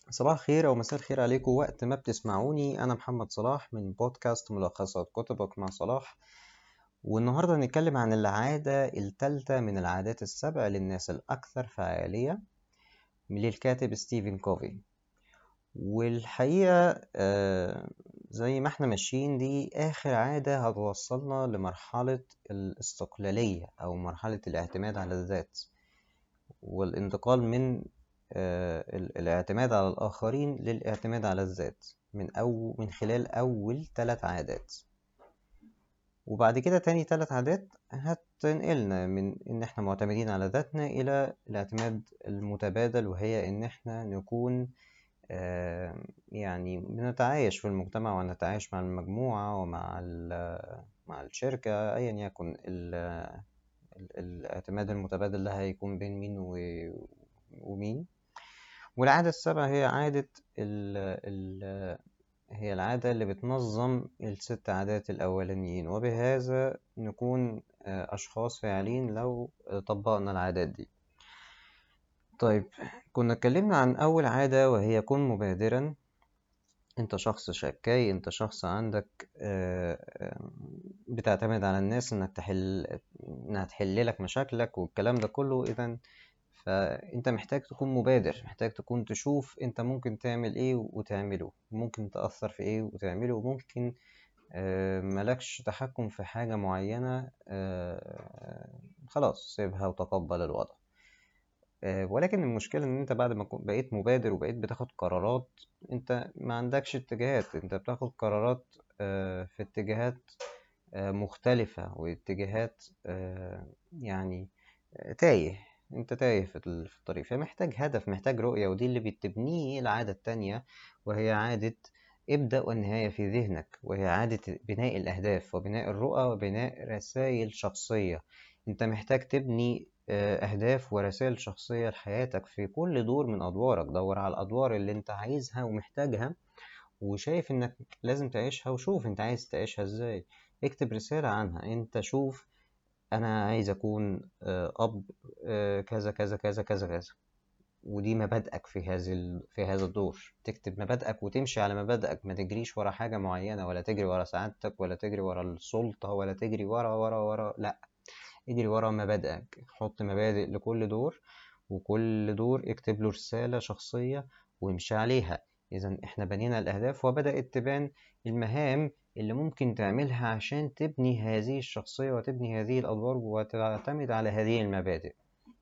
صباح الخير أو مساء الخير عليكم وقت ما بتسمعوني أنا محمد صلاح من بودكاست ملخصات كتبك مع صلاح والنهاردة هنتكلم عن العادة التالتة من العادات السبع للناس الأكثر فعالية للكاتب ستيفن كوفي والحقيقة آه، زي ما احنا ماشيين دي آخر عادة هتوصلنا لمرحلة الاستقلالية أو مرحلة الاعتماد على الذات والانتقال من آه، الاعتماد على الآخرين للاعتماد على الذات من أو من خلال أول ثلاث عادات وبعد كده تاني ثلاث عادات هتنقلنا من إن إحنا معتمدين على ذاتنا إلى الاعتماد المتبادل وهي إن إحنا نكون آه، يعني بنتعايش في المجتمع ونتعايش مع المجموعة ومع مع الشركة أيا يكن الاعتماد المتبادل ده هيكون بين مين ومين والعادة السابعة هي عادة ال ال هي العادة اللي بتنظم الست عادات الأولانيين وبهذا نكون آه، أشخاص فاعلين لو طبقنا العادات دي طيب كنا اتكلمنا عن أول عادة وهي كن مبادرا انت شخص شكاي انت شخص عندك آه، بتعتمد على الناس انك تحل انها تحل لك مشاكلك والكلام ده كله اذا فانت محتاج تكون مبادر محتاج تكون تشوف انت ممكن تعمل ايه وتعمله ممكن تأثر في ايه وتعمله وممكن آه، ملكش تحكم في حاجة معينة آه، خلاص سيبها وتقبل الوضع آه، ولكن المشكلة ان انت بعد ما بقيت مبادر وبقيت بتاخد قرارات انت ما عندكش اتجاهات انت بتاخد قرارات في اتجاهات مختلفة واتجاهات يعني تايه انت تايه في الطريق فمحتاج هدف محتاج رؤية ودي اللي بتبنيه العادة التانية وهي عادة ابدأ والنهاية في ذهنك وهي عادة بناء الأهداف وبناء الرؤى وبناء رسائل شخصية انت محتاج تبني آه، أهداف ورسائل شخصية لحياتك في كل دور من أدوارك دور على الأدوار اللي انت عايزها ومحتاجها وشايف انك لازم تعيشها وشوف انت عايز تعيشها ازاي اكتب رسالة عنها انت شوف انا عايز اكون آه، اب آه، كذا كذا كذا كذا كذا ودي مبادئك في هذا في هذا الدور تكتب مبادئك وتمشي على مبادئك ما تجريش ورا حاجة معينة ولا تجري ورا سعادتك ولا تجري ورا السلطة ولا تجري ورا ورا ورا لا اجري ورا مبادئك حط مبادئ لكل دور وكل دور اكتب له رسالة شخصية وامشي عليها إذا إحنا بنينا الأهداف وبدأت تبان المهام اللي ممكن تعملها عشان تبني هذه الشخصية وتبني هذه الأدوار وتعتمد على هذه المبادئ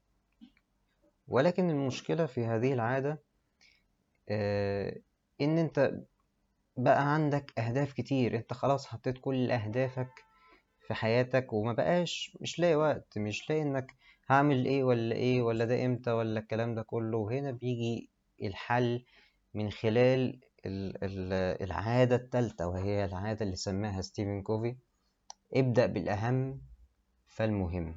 ولكن المشكلة في هذه العادة آه إن أنت بقى عندك أهداف كتير أنت خلاص حطيت كل أهدافك في حياتك وما بقاش مش لاقي وقت مش لاقي إنك هعمل إيه ولا إيه ولا ده إمتى ولا الكلام ده كله وهنا بيجي الحل من خلال العادة التالتة وهي العادة اللي سماها ستيفن كوفي ابدأ بالأهم فالمهم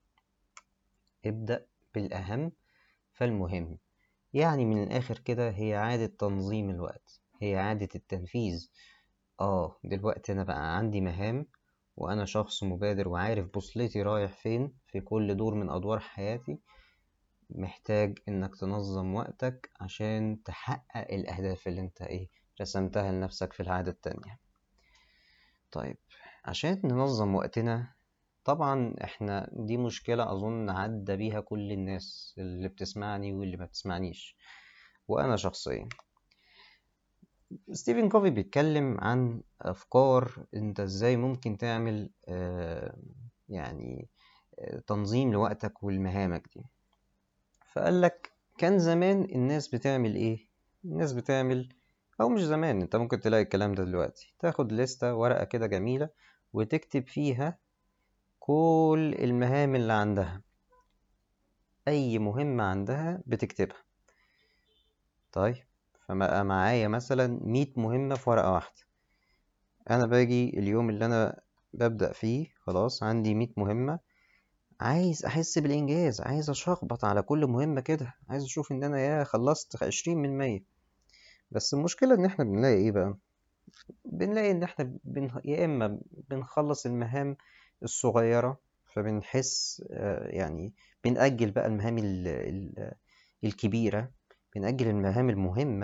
ابدأ بالأهم فالمهم يعني من الآخر كده هي عادة تنظيم الوقت هي عادة التنفيذ آه دلوقتي أنا بقى عندي مهام وأنا شخص مبادر وعارف بوصلتي رايح فين في كل دور من أدوار حياتي محتاج إنك تنظم وقتك عشان تحقق الأهداف اللي أنت إيه رسمتها لنفسك في العادة التانية طيب عشان ننظم وقتنا طبعا احنا دي مشكلة أظن عدى بيها كل الناس اللي بتسمعني واللي ما بتسمعنيش وأنا شخصيا ستيفن كوفي بيتكلم عن أفكار أنت إزاي ممكن تعمل آه يعني آه تنظيم لوقتك ولمهامك دي فقال لك كان زمان الناس بتعمل ايه الناس بتعمل او مش زمان انت ممكن تلاقي الكلام ده دلوقتي تاخد لستة ورقة كده جميلة وتكتب فيها كل المهام اللي عندها اي مهمة عندها بتكتبها طيب فبقى معايا مثلا مية مهمة في ورقة واحدة انا باجي اليوم اللي انا ببدأ فيه خلاص عندي مية مهمة عايز احس بالانجاز عايز اشخبط على كل مهمة كده عايز اشوف ان انا يا خلصت عشرين من مية بس المشكلة ان احنا بنلاقي ايه بقى بنلاقي ان احنا بن... يا اما بنخلص المهام الصغيرة فبنحس آه، يعني بنأجل بقى المهام ال... ال... الكبيرة بنأجل المهام المهمة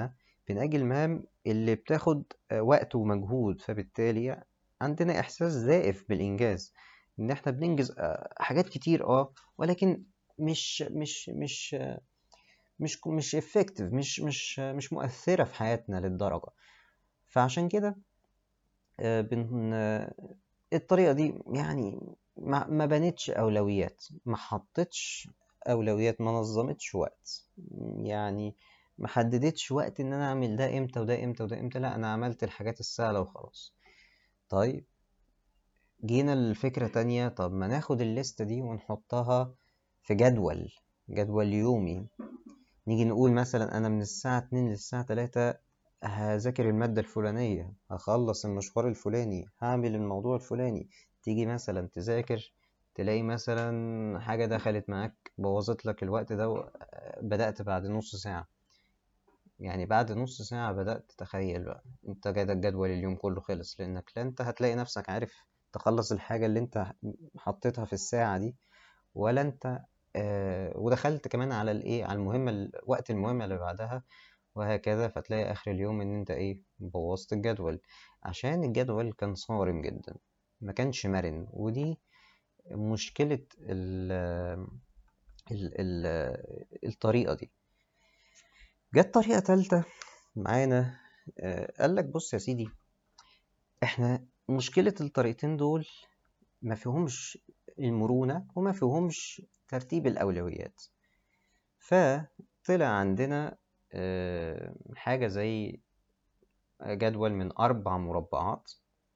بنأجل المهام اللي بتاخد وقت ومجهود فبالتالي عندنا إحساس زائف بالإنجاز إن إحنا بننجز حاجات كتير أه ولكن مش مش مش مش مش effective مش مش مش مؤثرة في حياتنا للدرجة فعشان كده بن الطريقة دي يعني ما ما بنتش أولويات ما حطتش أولويات ما نظمتش وقت يعني ما حددتش وقت إن أنا أعمل ده إمتى وده إمتى وده إمتى لأ أنا عملت الحاجات السهلة وخلاص طيب جينا لفكرة تانية طب ما ناخد الليستة دي ونحطها في جدول جدول يومي نيجي نقول مثلا أنا من الساعة اتنين للساعة تلاتة هذاكر المادة الفلانية هخلص المشوار الفلاني هعمل الموضوع الفلاني تيجي مثلا تذاكر تلاقي مثلا حاجة دخلت معاك بوظت لك الوقت ده بدأت بعد نص ساعة يعني بعد نص ساعة بدأت تتخيل بقى انت جادك جدول اليوم كله خلص لأنك لا انت هتلاقي نفسك عارف تخلص الحاجة اللي انت حطيتها في الساعة دي ولا انت آه ودخلت كمان على الايه على المهمة الوقت المهمة اللي بعدها وهكذا فتلاقي آخر اليوم إن أنت إيه بوظت الجدول عشان الجدول كان صارم جدا ما كانش مرن ودي مشكلة ال ال ال الطريقة دي جت طريقة تالتة معانا قال لك بص يا سيدي احنا مشكلة الطريقتين دول ما فيهمش المرونة وما فيهمش ترتيب الأولويات فطلع عندنا حاجة زي جدول من أربع مربعات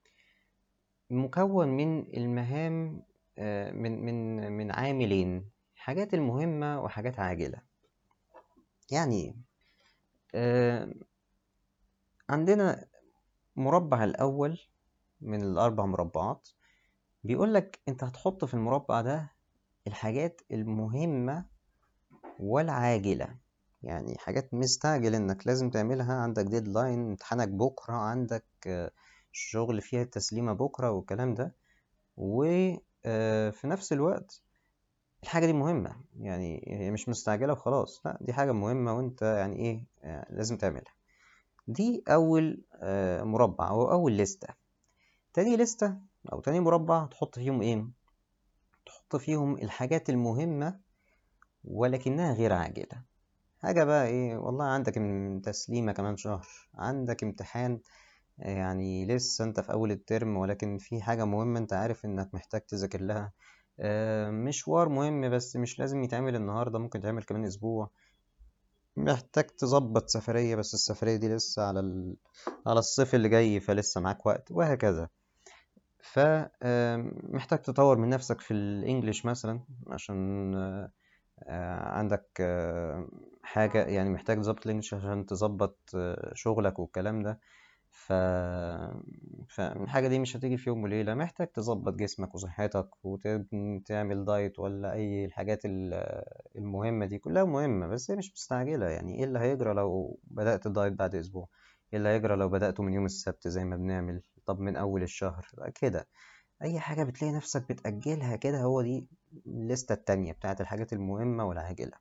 مكون من المهام من من من عاملين حاجات المهمة وحاجات عاجلة يعني عندنا مربع الأول من الأربع مربعات بيقول لك أنت هتحط في المربع ده الحاجات المهمة والعاجلة يعني حاجات مستعجل انك لازم تعملها عندك ديدلاين امتحانك بكرة عندك شغل فيها التسليمة بكرة والكلام ده وفي نفس الوقت الحاجة دي مهمة يعني هي مش مستعجلة وخلاص لا دي حاجة مهمة وانت يعني ايه لازم تعملها دي أول مربع أو أول لستة تاني لستة أو تاني مربع تحط فيهم ايه تحط فيهم الحاجات المهمة ولكنها غير عاجلة حاجة بقى ايه والله عندك تسليمة كمان شهر عندك امتحان يعني لسه انت في اول الترم ولكن في حاجة مهمة انت عارف انك محتاج تذاكر لها مشوار مهم بس مش لازم يتعمل النهاردة ممكن يتعمل كمان اسبوع محتاج تظبط سفرية بس السفرية دي لسه على ال... على الصيف اللي جاي فلسه معاك وقت وهكذا فمحتاج تطور من نفسك في الانجليش مثلا عشان عندك حاجة يعني محتاج تظبط الانجليش عشان تظبط شغلك والكلام ده ف... فالحاجة دي مش هتيجي في يوم وليلة محتاج تظبط جسمك وصحتك وتعمل دايت ولا أي الحاجات المهمة دي كلها مهمة بس هي مش مستعجلة يعني ايه اللي هيجرى لو بدأت الدايت بعد أسبوع ايه اللي هيجرى لو بدأته من يوم السبت زي ما بنعمل طب من أول الشهر كده أي حاجة بتلاقي نفسك بتأجلها كده هو دي الليستة التانية بتاعت الحاجات المهمة والعاجلة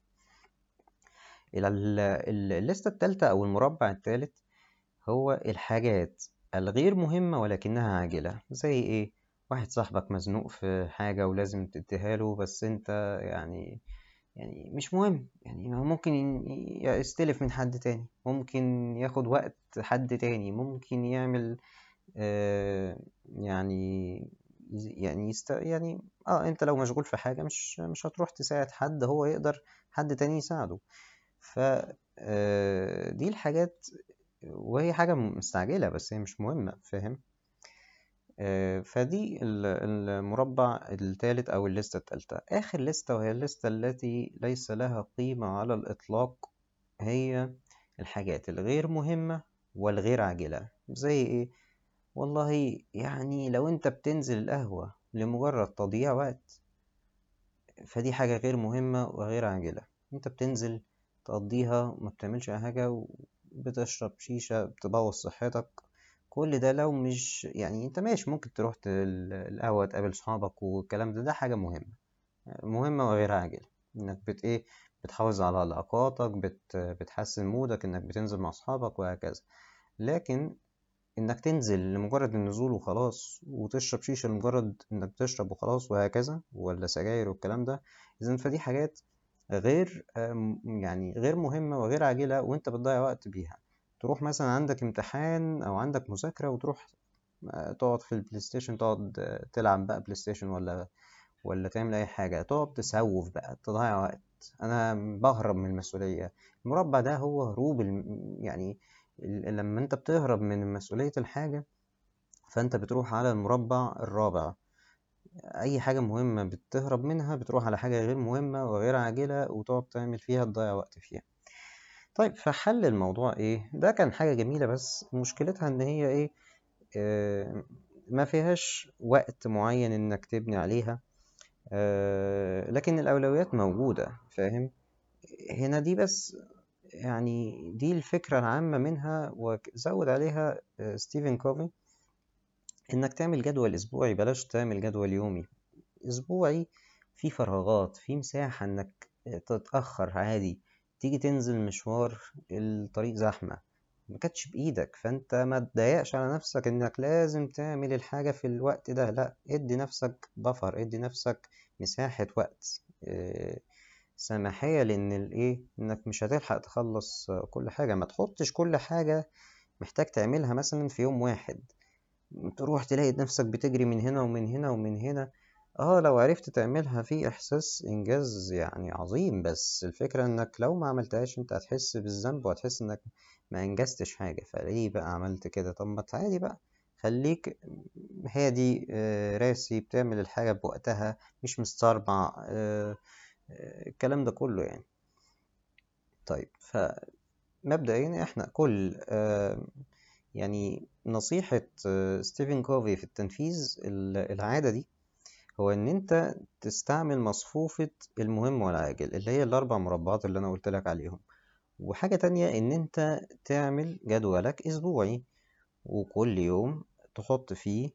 الليستة التالتة أو المربع التالت هو الحاجات الغير مهمة ولكنها عاجلة زي إيه؟ واحد صاحبك مزنوق في حاجة ولازم تديها له بس أنت يعني يعني مش مهم يعني ممكن يستلف من حد تاني ممكن ياخد وقت حد تاني ممكن يعمل آه يعني يعني يست... يعني اه انت لو مشغول في حاجة مش مش هتروح تساعد حد هو يقدر حد تاني يساعده ف آه دي الحاجات وهي حاجة مستعجلة بس هي مش مهمة فاهم آه فدي المربع الثالث أو الليستة الثالثة آخر لستة وهي الليستة التي ليس لها قيمة على الإطلاق هي الحاجات الغير مهمة والغير عاجلة زي إيه والله يعني لو أنت بتنزل القهوة لمجرد تضييع وقت فدي حاجة غير مهمة وغير عاجلة أنت بتنزل تقضيها ما بتعملش أي حاجة بتشرب شيشة بتبوظ صحتك كل ده لو مش يعني انت ماشي ممكن تروح القهوة تقابل صحابك والكلام ده ده حاجة مهمة مهمة وغير عاجلة انك بت ايه بتحافظ على علاقاتك بت بتحسن مودك انك بتنزل مع اصحابك وهكذا لكن انك تنزل لمجرد النزول وخلاص وتشرب شيشة لمجرد انك تشرب وخلاص وهكذا ولا سجاير والكلام ده اذا فدي حاجات غير يعني غير مهمة وغير عاجلة وانت بتضيع وقت بيها تروح مثلا عندك امتحان او عندك مذاكرة وتروح آه، تقعد في البلاي ستيشن تقعد آه، تلعب بقى بلاي ستيشن ولا ولا تعمل اي حاجة تقعد تسوف بقى تضيع وقت انا بهرب من المسؤولية المربع ده هو هروب يعني لما انت بتهرب من مسؤولية الحاجة فانت بتروح على المربع الرابع اي حاجة مهمة بتهرب منها بتروح على حاجة غير مهمة وغير عاجلة وتقعد تعمل فيها تضيع وقت فيها طيب فحل الموضوع ايه ده كان حاجة جميلة بس مشكلتها ان هي ايه آه ما فيهاش وقت معين انك تبني عليها آه لكن الاولويات موجودة فاهم هنا دي بس يعني دي الفكرة العامة منها وزود عليها آه، ستيفن كوفي إنك تعمل جدول أسبوعي بلاش تعمل جدول يومي أسبوعي في فراغات في مساحة إنك تتأخر عادي تيجي تنزل مشوار الطريق زحمة ما كانتش بإيدك فأنت ما تضايقش على نفسك إنك لازم تعمل الحاجة في الوقت ده لأ ادي نفسك بفر ادي نفسك مساحة وقت آه، سماحية لأن الإيه إنك مش هتلحق تخلص كل حاجة ما تحطش كل حاجة محتاج تعملها مثلا في يوم واحد تروح تلاقي نفسك بتجري من هنا ومن هنا ومن هنا اه لو عرفت تعملها في احساس انجاز يعني عظيم بس الفكرة انك لو ما عملتهاش انت هتحس بالذنب وهتحس انك ما انجزتش حاجة فليه بقى عملت كده طب ما عادي بقى خليك هادي آه، راسي بتعمل الحاجة بوقتها مش مستربع آه، الكلام ده كله يعني طيب فمبدئيا احنا كل يعني نصيحة ستيفن كوفي في التنفيذ العادة دي هو ان انت تستعمل مصفوفة المهم والعاجل اللي هي الاربع مربعات اللي انا قلت لك عليهم وحاجة تانية ان انت تعمل جدولك اسبوعي وكل يوم تحط فيه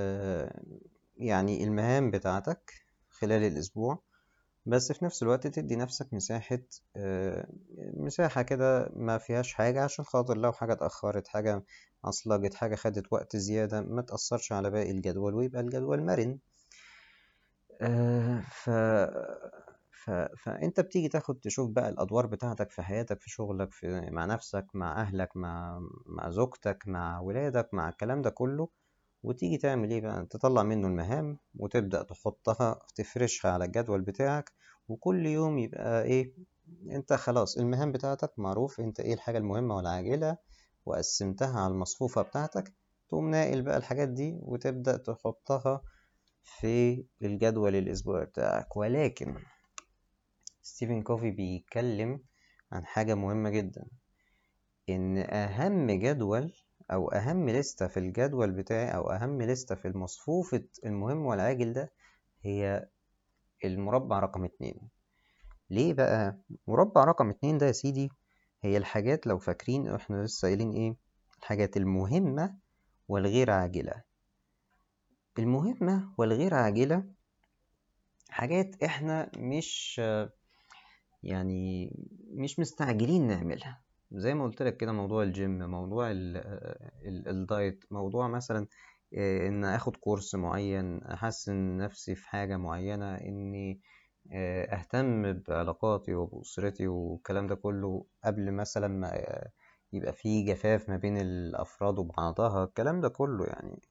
يعني المهام بتاعتك خلال الاسبوع بس في نفس الوقت تدي نفسك مساحة آه، مساحة كده ما فيهاش حاجة عشان خاطر لو حاجة اتأخرت حاجة عصلجت حاجة خدت وقت زيادة ما تأثرش على باقي الجدول ويبقى الجدول مرن آه، ف... ف... فأنت بتيجي تاخد تشوف بقى الأدوار بتاعتك في حياتك في شغلك في... مع نفسك مع أهلك مع مع زوجتك مع ولادك مع الكلام ده كله وتيجي تعمل ايه بقى تطلع منه المهام وتبدأ تحطها تفرشها على الجدول بتاعك وكل يوم يبقى ايه انت خلاص المهام بتاعتك معروف انت ايه الحاجة المهمة والعاجلة وقسمتها على المصفوفة بتاعتك تقوم ناقل بقى الحاجات دي وتبدأ تحطها في الجدول الأسبوعي بتاعك ولكن ستيفن كوفي بيتكلم عن حاجة مهمة جدا إن أهم جدول أو أهم لستة في الجدول بتاعي أو أهم لستة في المصفوفة المهم والعاجل ده هي المربع رقم اتنين ليه بقى مربع رقم اتنين ده يا سيدي هي الحاجات لو فاكرين احنا لسه قايلين ايه الحاجات المهمة والغير عاجلة المهمة والغير عاجلة حاجات احنا مش يعني مش مستعجلين نعملها زي ما قلت لك كده موضوع الجيم موضوع الدايت موضوع مثلا آه، ان اخد كورس معين احسن نفسي في حاجة معينة اني آه، اهتم بعلاقاتي وبأسرتي والكلام ده كله قبل مثلا ما يبقى في جفاف ما بين الافراد وبعضها الكلام ده كله يعني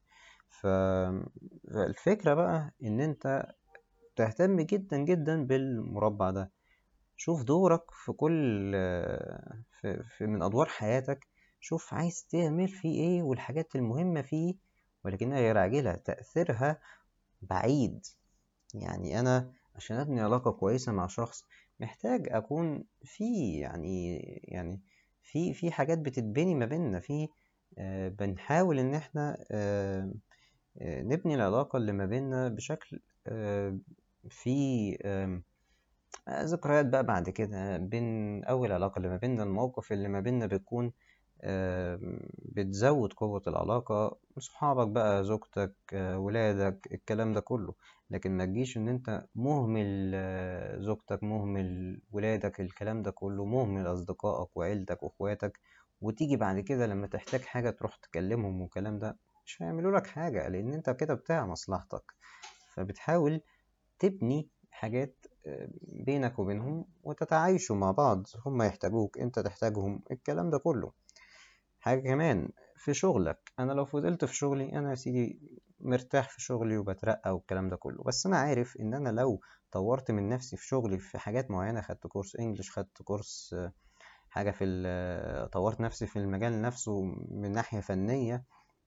فالفكرة بقى ان انت تهتم جدا جدا بالمربع ده شوف دورك في كل في, في من أدوار حياتك شوف عايز تعمل فيه إيه والحاجات المهمة فيه ولكنها غير عاجلة تأثيرها بعيد يعني أنا عشان أبني علاقة كويسة مع شخص محتاج أكون في يعني يعني في في حاجات بتتبني ما بيننا في آه بنحاول إن إحنا آه آه نبني العلاقة اللي ما بيننا بشكل آه في آه ذكريات بقى بعد كده بين أول علاقة اللي ما بيننا الموقف اللي ما بيننا بيكون بتزود قوة العلاقة صحابك بقى زوجتك آه، ولادك الكلام ده كله لكن ما تجيش ان انت مهمل آه، زوجتك مهمل ولادك الكلام ده كله مهمل اصدقائك وعيلتك واخواتك وتيجي بعد كده لما تحتاج حاجة تروح تكلمهم والكلام ده مش هيعملوا لك حاجة لان انت كده بتاع مصلحتك فبتحاول تبني حاجات آه، بينك وبينهم وتتعايشوا مع بعض هم يحتاجوك انت تحتاجهم الكلام ده كله حاجة كمان في شغلك أنا لو فضلت في شغلي أنا يا سيدي مرتاح في شغلي وبترقى والكلام ده كله بس أنا عارف إن أنا لو طورت من نفسي في شغلي في حاجات معينة خدت كورس إنجليش خدت كورس حاجة في طورت نفسي في المجال نفسه من ناحية فنية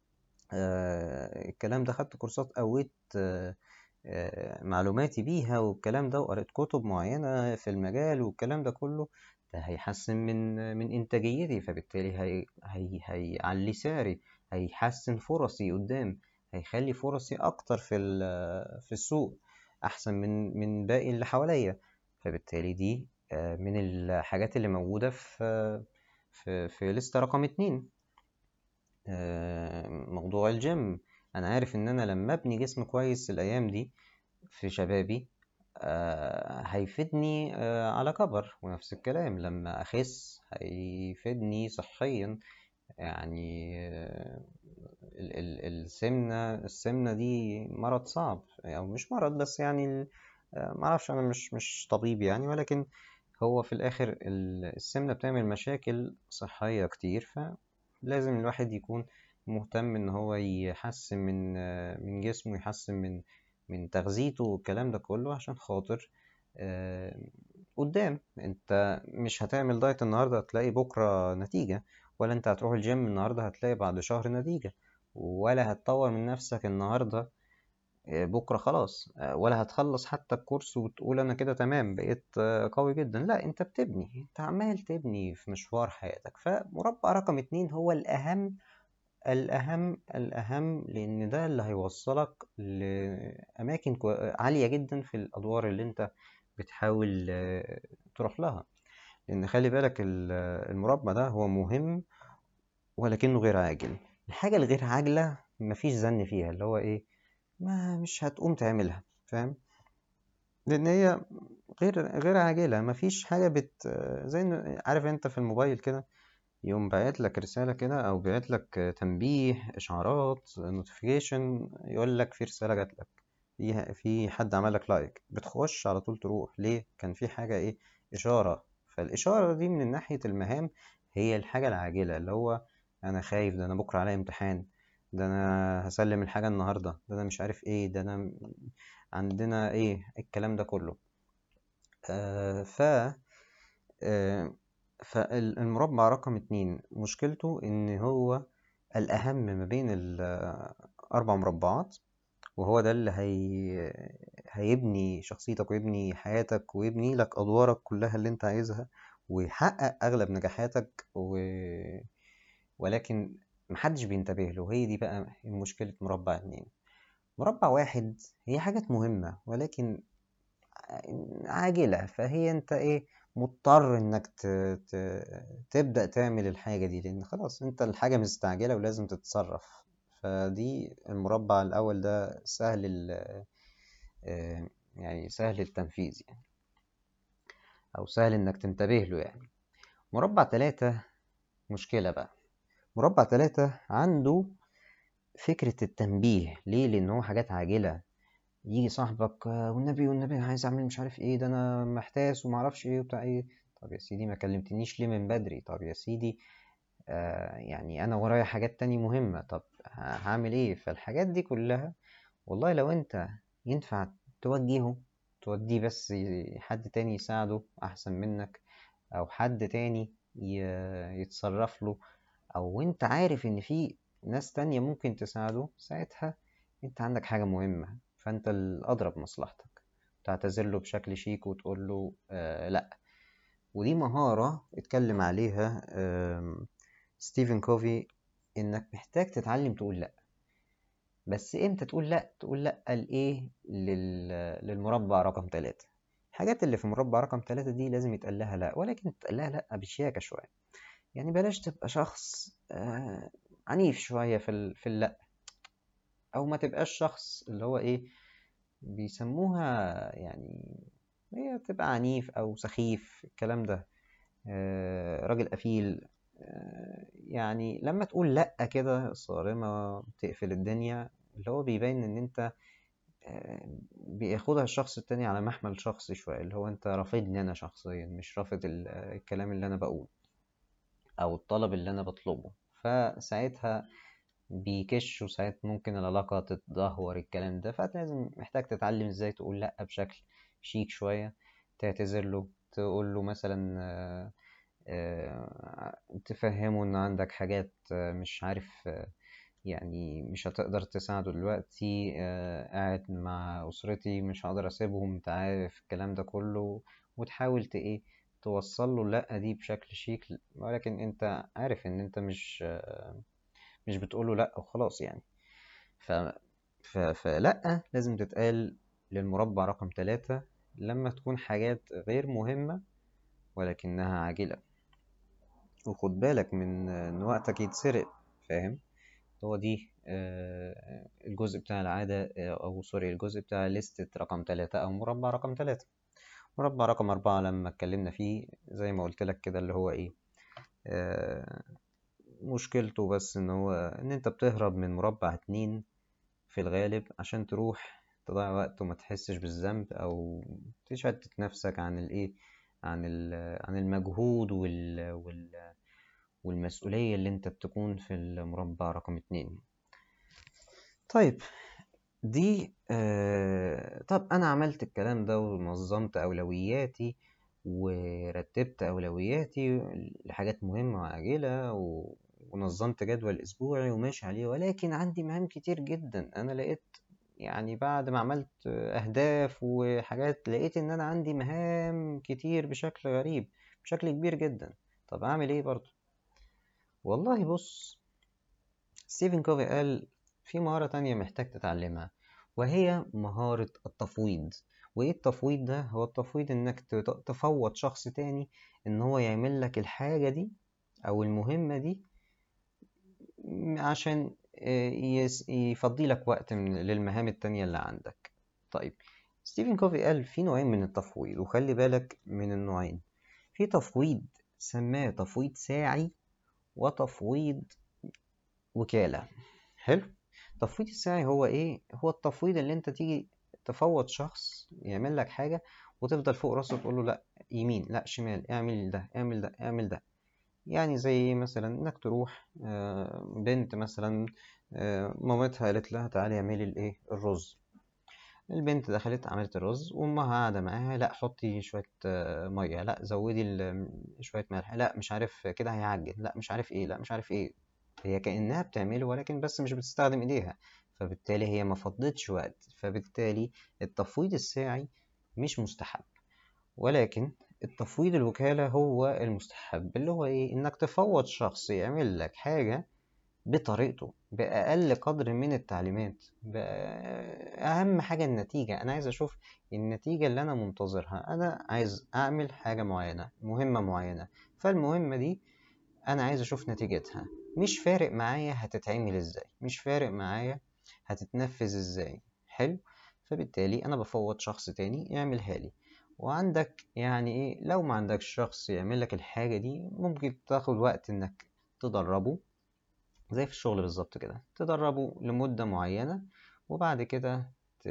آه، الكلام ده خدت كورسات قويت آه، آه، معلوماتي بيها والكلام ده وقريت كتب معينة في المجال والكلام ده كله ده هيحسن من من إنتاجيتي فبالتالي هي هي هيعلي سعري هيحسن فرصي قدام هيخلي فرصي أكتر في في السوق أحسن من من باقي اللي حواليا فبالتالي دي آه، من الحاجات اللي موجودة في في في لستة رقم اتنين آه، موضوع الجيم أنا عارف إن أنا لما أبني جسم كويس الأيام دي في شبابي آه، هيفيدني آه، على كبر ونفس الكلام لما أخس هيفيدني صحيا يعني آه، السمنة السمنة دي مرض صعب أو مش مرض بس يعني معرفش أنا مش مش طبيب يعني ولكن هو في الآخر السمنة بتعمل مشاكل صحية كتير فلازم الواحد يكون مهتم إن هو يحسن من من جسمه يحسن من من تغذيته والكلام ده كله عشان خاطر آه، قدام انت مش هتعمل دايت النهارده هتلاقي بكره نتيجه ولا انت هتروح الجيم النهارده هتلاقي بعد شهر نتيجه ولا هتطور من نفسك النهارده آه، بكره خلاص آه، ولا هتخلص حتى الكورس وتقول انا كده تمام بقيت قوي جدا لا انت بتبني انت عمال تبني في مشوار حياتك فمربع رقم اتنين هو الاهم الأهم الأهم لأن ده اللي هيوصلك لأماكن عالية جدا في الأدوار اللي أنت بتحاول آه، تروح لها لأن خلي بالك المربع ده هو مهم ولكنه غير عاجل الحاجة الغير عاجلة مفيش زن فيها اللي هو إيه ما مش هتقوم تعملها فاهم لأن هي غير غير عاجلة مفيش حاجة بت زي عارف أنت في الموبايل كده يقوم باعت لك رسالة كده أو باعت لك تنبيه إشعارات نوتيفيكيشن يقول لك في رسالة جات لك في في حد عمل لك لايك بتخش على طول تروح ليه كان في حاجة إيه إشارة فالإشارة دي من ناحية المهام هي الحاجة العاجلة اللي هو أنا خايف ده أنا بكرة عليا امتحان ده أنا هسلم الحاجة النهاردة ده أنا مش عارف إيه ده أنا عندنا إيه الكلام ده كله آه ف آه فالمربع رقم اتنين مشكلته إن هو الأهم ما بين الأربع مربعات وهو ده اللي هي... هيبني شخصيتك ويبني حياتك ويبني لك أدوارك كلها اللي أنت عايزها ويحقق أغلب نجاحاتك و... ولكن محدش بينتبه له هي دي بقى مشكلة مربع اتنين مربع واحد هي حاجات مهمة ولكن عاجلة فهي انت ايه مضطر انك ت... ت... تبدأ تعمل الحاجة دي لان خلاص انت الحاجة مستعجلة ولازم تتصرف فدي المربع الاول ده سهل ال... آه، يعني سهل التنفيذ يعني او سهل انك تنتبه له يعني مربع تلاتة مشكلة بقى مربع تلاتة عنده فكرة التنبيه ليه لان هو حاجات عاجلة يجي صاحبك آه، والنبي والنبي عايز اعمل مش عارف ايه ده انا محتاس وما اعرفش ايه وبتاع ايه طب يا سيدي ما كلمتنيش ليه من بدري طب يا سيدي آه يعني انا ورايا حاجات تانية مهمة طب هعمل ايه فالحاجات دي كلها والله لو انت ينفع توجهه توديه بس حد تاني يساعده احسن منك او حد تاني يتصرف له او انت عارف ان في ناس تانية ممكن تساعده ساعتها انت عندك حاجة مهمة فانت الادرى بمصلحتك تعتذر له بشكل شيك وتقول له آه لا ودي مهارة اتكلم عليها آه ستيفن كوفي انك محتاج تتعلم تقول لا بس امتى تقول لا تقول لا لايه لل... للمربع رقم ثلاثة الحاجات اللي في مربع رقم ثلاثة دي لازم يتقال لها لا ولكن تقال لها لا بشياكة شوية يعني بلاش تبقى شخص آه عنيف شوية في ال... في اللأ أو ما تبقاش شخص اللي هو إيه بيسموها يعني هي تبقى عنيف أو سخيف الكلام ده آه راجل قفيل آه يعني لما تقول لأ كده صارمة تقفل الدنيا اللي هو بيبين إن أنت بياخدها الشخص التاني على محمل شخصي شوية اللي هو انت رافضني انا شخصيا مش رافض الكلام اللي انا بقوله او الطلب اللي انا بطلبه فساعتها بيكش وساعات ممكن العلاقة تتدهور الكلام ده فلازم محتاج تتعلم ازاي تقول لأ بشكل شيك شوية تعتذر له تقول له مثلا تفهمه ان عندك حاجات مش عارف يعني مش هتقدر تساعده دلوقتي آه قاعد مع أسرتي مش هقدر أسيبهم أنت عارف الكلام ده كله وتحاول ت إيه توصل له لأ دي بشكل شيك ولكن أنت عارف إن أنت مش آه مش بتقوله لأ وخلاص يعني ف... ف... فلأ لازم تتقال للمربع رقم ثلاثة لما تكون حاجات غير مهمة ولكنها عاجلة وخد بالك من إن وقتك يتسرق فاهم هو دي الجزء بتاع العادة أو سوري الجزء بتاع لستة رقم تلاتة أو مربع رقم تلاتة مربع رقم أربعة لما اتكلمنا فيه زي ما قلت لك كده اللي هو إيه مشكلته بس إن هو إن أنت بتهرب من مربع اتنين في الغالب عشان تروح تضيع وقت وما تحسش بالذنب أو تشتت نفسك عن الإيه عن عن المجهود وال, وال والمسؤولية اللي انت بتكون في المربع رقم اتنين طيب دي آه طب انا عملت الكلام ده ونظمت اولوياتي ورتبت اولوياتي لحاجات مهمة وعاجلة و... ونظمت جدول اسبوعي وماشي عليه ولكن عندي مهام كتير جدا انا لقيت يعني بعد ما عملت اهداف وحاجات لقيت ان انا عندي مهام كتير بشكل غريب بشكل كبير جدا طب اعمل ايه برضو والله بص ستيفن كوفي قال في مهارة تانية محتاج تتعلمها وهي مهارة التفويض وإيه التفويض ده؟ هو التفويض إنك تفوض شخص تاني إن هو يعمل لك الحاجة دي أو المهمة دي عشان يفضي لك وقت من للمهام التانية اللي عندك طيب ستيفن كوفي قال في نوعين من التفويض وخلي بالك من النوعين في تفويض سماه تفويض ساعي وتفويض وكالة حلو التفويض الساعي هو ايه هو التفويض اللي انت تيجي تفوض شخص يعمل لك حاجة وتفضل فوق راسه تقول له لا يمين لا شمال اعمل ده اعمل ده اعمل ده يعني زي مثلا انك تروح بنت مثلا مامتها قالت لها تعالي اعملي الايه الرز البنت دخلت عملت الرز وامها قاعده معاها لا حطي شويه ميه لا زودي شويه ملح لا مش عارف كده هيعجن لا مش عارف ايه لا مش عارف ايه هي كانها بتعمله ولكن بس مش بتستخدم ايديها فبالتالي هي ما فضتش وقت فبالتالي التفويض الساعي مش مستحب ولكن التفويض الوكالة هو المستحب اللي هو ايه انك تفوض شخص يعمل لك حاجة بطريقته بأقل قدر من التعليمات أهم حاجة النتيجة أنا عايز أشوف النتيجة اللي أنا منتظرها أنا عايز أعمل حاجة معينة مهمة معينة فالمهمة دي أنا عايز أشوف نتيجتها مش فارق معايا هتتعمل إزاي مش فارق معايا هتتنفذ إزاي حلو فبالتالي أنا بفوض شخص تاني يعملها لي وعندك يعني إيه لو ما عندكش شخص يعمل لك الحاجة دي ممكن تاخد وقت إنك تدربه زي في الشغل بالظبط كده تدربه لمدة معينة وبعد كده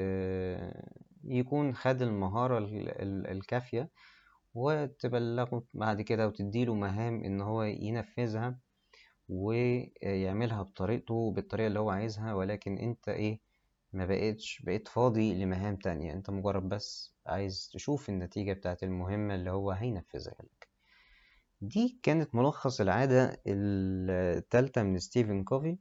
يكون خد المهارة الكافية وتبلغه بعد كده وتديله مهام ان هو ينفذها ويعملها بطريقته بالطريقة اللي هو عايزها ولكن انت ايه ما بقيتش بقيت فاضي لمهام تانية انت مجرد بس عايز تشوف النتيجة بتاعت المهمة اللي هو هينفذها لك دي كانت ملخص العادة التالتة من ستيفن كوفي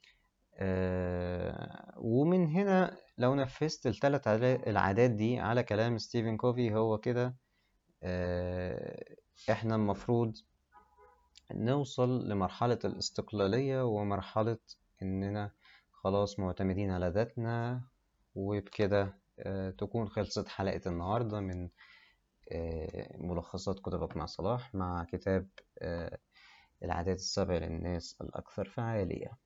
آه ومن هنا لو نفذت الثلاث العادات دي على كلام ستيفن كوفي هو كده آه احنا المفروض نوصل لمرحلة الاستقلالية ومرحلة اننا خلاص معتمدين على ذاتنا وبكده آه تكون خلصت حلقة النهاردة من ملخصات كتبك مع صلاح مع كتاب العادات السبع للناس الأكثر فعالية